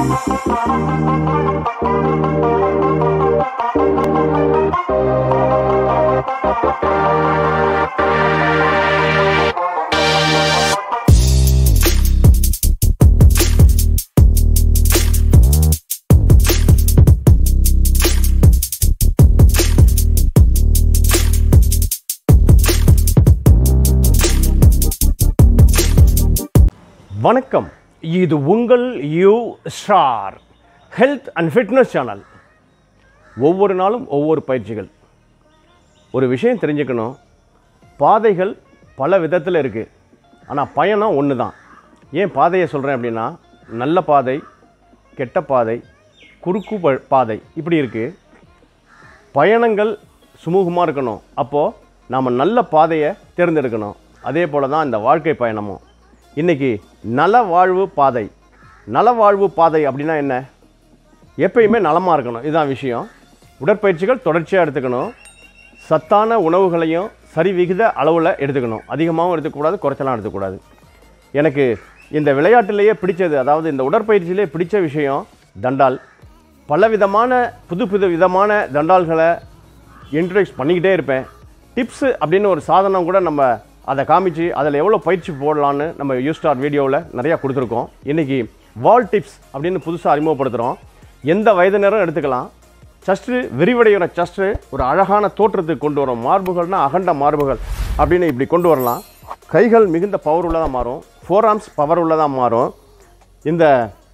வணக்கம் இது உங்கள் U Star health and fitness channel ஒவ்வொரு நாளும் ஒவ்வொரு பயிற்சிகள் ஒரு விஷயம் தெரிஞ்சுக்கணும் பாதைகள் பல விதத்தில் இருக்குது ஆனால் பயணம் ஒன்று தான் ஏன் பாதையை சொல்கிறேன் அப்படின்னா நல்ல பாதை கெட்ட பாதை குறுக்கு ப- பாதை இப்படி இருக்குது பயணங்கள் சுமூகமாக இருக்கணும் அப்போது நாம் நல்ல பாதையை தேர்ந்தெடுக்கணும் அதே போல் தான் இந்த வாழ்க்கை பயணமும் இன்றைக்கி நல வாழ்வு பாதை நல வாழ்வு பாதை அப்படின்னா என்ன எப்பயுமே நலமாக இருக்கணும் இதுதான் விஷயம் உடற்பயிற்சிகள் தொடர்ச்சியாக எடுத்துக்கணும் சத்தான உணவுகளையும் சரிவிகித அளவில் எடுத்துக்கணும் அதிகமாகவும் எடுத்துக்கூடாது குறைச்சலாம் எடுத்துக்கூடாது எனக்கு இந்த விளையாட்டிலேயே பிடிச்சது அதாவது இந்த உடற்பயிற்சியிலே பிடிச்ச விஷயம் தண்டால் பலவிதமான புது புது விதமான தண்டால்களை இன்ட்ரடியூஸ் பண்ணிக்கிட்டே இருப்பேன் டிப்ஸு அப்படின்னு ஒரு சாதனம் கூட நம்ம அதை காமிச்சு அதில் எவ்வளோ பயிற்சி போடலான்னு நம்ம யூஸ்டார் வீடியோவில் நிறையா கொடுத்துருக்கோம் இன்றைக்கி வால் டிப்ஸ் அப்படின்னு புதுசாக அறிமுகப்படுத்துகிறோம் எந்த வயதினரும் எடுத்துக்கலாம் சஸ்ட்டு விரிவடைகிற சஸ்ட்டு ஒரு அழகான தோற்றத்துக்கு கொண்டு வரும் மார்புகள்னா அகண்ட மார்புகள் அப்படின்னு இப்படி கொண்டு வரலாம் கைகள் மிகுந்த பவர் உள்ளதாக மாறும் ஃபோர் ஆர்ம்ஸ் பவர் உள்ளதாக மாறும் இந்த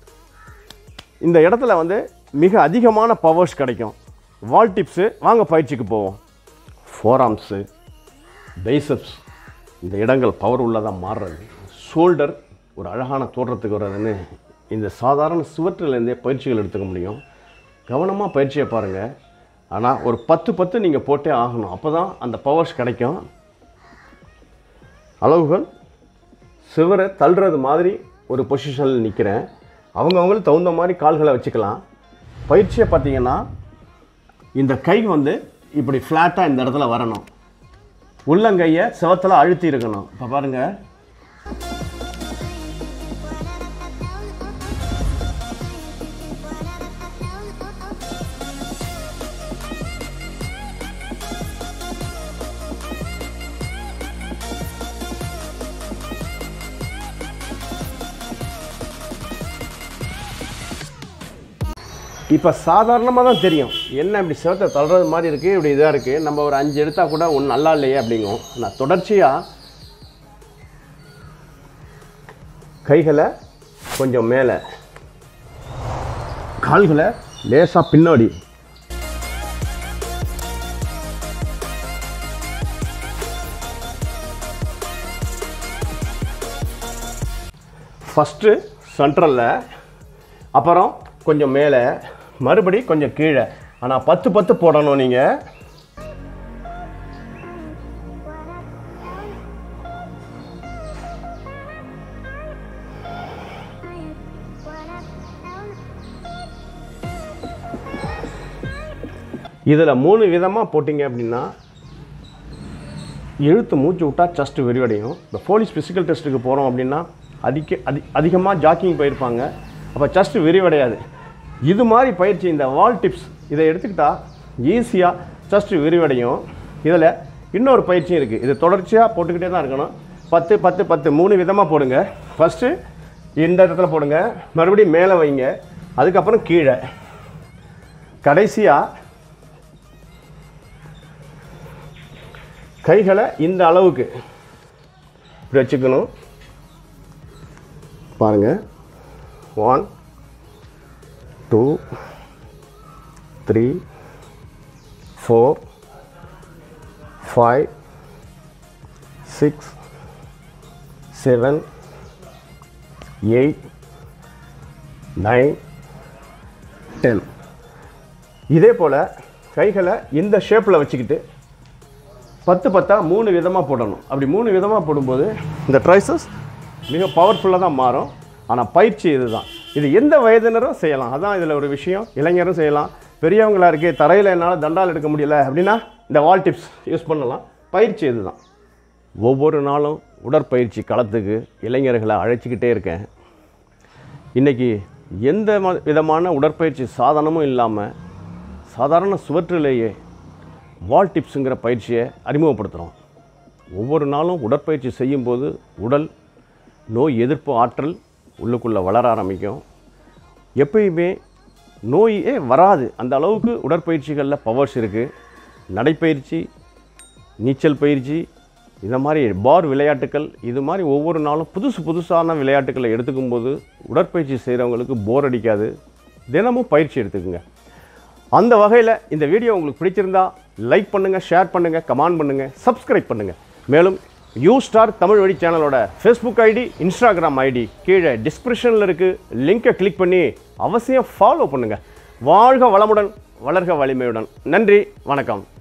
இந்த இடத்துல வந்து மிக அதிகமான பவர்ஸ் கிடைக்கும் வால் டிப்ஸு வாங்க பயிற்சிக்கு போவோம் ஃபோர் ஆர்ம்ஸு பைசப்ஸ் இந்த இடங்கள் பவர் உள்ளதாக மாறுறது ஷோல்டர் ஒரு அழகான தோற்றத்துக்கு வர்றதுன்னு இந்த சாதாரண சுவற்றிலேருந்தே பயிற்சிகள் எடுத்துக்க முடியும் கவனமாக பயிற்சியை பாருங்கள் ஆனால் ஒரு பத்து பத்து நீங்கள் போட்டே ஆகணும் அப்போ தான் அந்த பவர்ஸ் கிடைக்கும் அளவுகள் சிவரை தள்ளுறது மாதிரி ஒரு பொசிஷனில் நிற்கிறேன் அவங்கவுங்களுக்கு தகுந்த மாதிரி கால்களை வச்சுக்கலாம் பயிற்சியை பார்த்தீங்கன்னா இந்த கை வந்து இப்படி ஃப்ளாட்டாக இந்த இடத்துல வரணும் உள்ளங்கையை செவத்தில் அழுத்தி இருக்கணும் இப்போ பாருங்கள் இப்போ சாதாரணமாக தான் தெரியும் என்ன இப்படி செவத்தை தள்ளுறது மாதிரி இருக்குது இப்படி இதாக இருக்குது நம்ம ஒரு அஞ்சு எடுத்தால் கூட ஒன்று நல்லா இல்லையே அப்படிங்கும் நான் தொடர்ச்சியாக கைகளை கொஞ்சம் மேலே கால்களை லேசாக பின்னாடி ஃபஸ்ட்டு சென்ட்ரலில் அப்புறம் கொஞ்சம் மேலே மறுபடி கொஞ்சம் கீழே ஆனால் பத்து பத்து போடணும் நீங்கள் இதில் மூணு விதமாக போட்டிங்க அப்படின்னா இழுத்து மூச்சு விட்டால் செஸ்ட் விரிவடையும் இப்போ போலீஸ் ஃபிசிக்கல் டெஸ்ட்டுக்கு போகிறோம் அப்படின்னா அதிக அதி அதிகமாக ஜாக்கிங் போயிருப்பாங்க அப்போ செஸ்ட் விரிவடையாது இது மாதிரி பயிற்சி இந்த வால் டிப்ஸ் இதை எடுத்துக்கிட்டால் ஈஸியாக செஸ்ட் விரிவடையும் இதில் இன்னொரு பயிற்சியும் இருக்குது இது தொடர்ச்சியாக போட்டுக்கிட்டே தான் இருக்கணும் பத்து பத்து பத்து மூணு விதமாக போடுங்க ஃபஸ்ட்டு இந்த இடத்துல போடுங்க மறுபடியும் மேலே வைங்க அதுக்கப்புறம் கீழே கடைசியாக கைகளை இந்த அளவுக்கு இப்படி வச்சுக்கணும் பாருங்கள் one two three four five six seven eight nine ten இதே போல் கைகளை இந்த ஷேப்பில் வச்சுக்கிட்டு பத்து பத்தா மூணு விதமாக போடணும் அப்படி மூணு விதமாக போடும்போது இந்த ட்ரைசஸ் மிக பவர்ஃபுல்லாக தான் மாறும் ஆனால் பயிற்சி இதுதான் இது எந்த வயதினரும் செய்யலாம் அதான் இதில் ஒரு விஷயம் இளைஞரும் செய்யலாம் பெரியவங்களா இருக்கே தரையில் என்னால் தண்டால் எடுக்க முடியல அப்படின்னா இந்த வால் டிப்ஸ் யூஸ் பண்ணலாம் பயிற்சி இதுதான் ஒவ்வொரு நாளும் உடற்பயிற்சி களத்துக்கு இளைஞர்களை அழைச்சிக்கிட்டே இருக்கேன் இன்றைக்கி எந்த ம- விதமான உடற்பயிற்சி சாதனமும் இல்லாமல் சாதாரண சுவற்றிலேயே வால் டிப்ஸுங்கிற பயிற்சியை அறிமுகப்படுத்துகிறோம் ஒவ்வொரு நாளும் உடற்பயிற்சி செய்யும்போது உடல் நோய் எதிர்ப்பு ஆற்றல் உள்ளுக்குள்ளே வளர ஆரம்பிக்கும் எப்பயுமே நோயே வராது அந்த அளவுக்கு உடற்பயிற்சிகளில் பவர்ஸ் இருக்குது நடைப்பயிற்சி நீச்சல் பயிற்சி இந்த மாதிரி பார் விளையாட்டுக்கள் இது மாதிரி ஒவ்வொரு நாளும் புதுசு புதுசான விளையாட்டுக்களை எடுத்துக்கும் போது உடற்பயிற்சி செய்கிறவங்களுக்கு போர் அடிக்காது தினமும் பயிற்சி எடுத்துக்குங்க அந்த வகையில் இந்த வீடியோ உங்களுக்கு பிடிச்சிருந்தா லைக் பண்ணுங்கள் ஷேர் பண்ணுங்கள் கமெண்ட் பண்ணுங்கள் சப்ஸ்கிரைப் பண்ணுங்கள் மேலும் யூ ஸ்டார் தமிழ் வழி சேனலோட ஃபேஸ்புக் ஐடி இன்ஸ்டாகிராம் ஐடி கீழே டிஸ்கிரிப்ஷனில் இருக்குது லிங்கை கிளிக் பண்ணி அவசியம் ஃபாலோ பண்ணுங்கள் வாழ்க வளமுடன் வளர்க வலிமையுடன் நன்றி வணக்கம்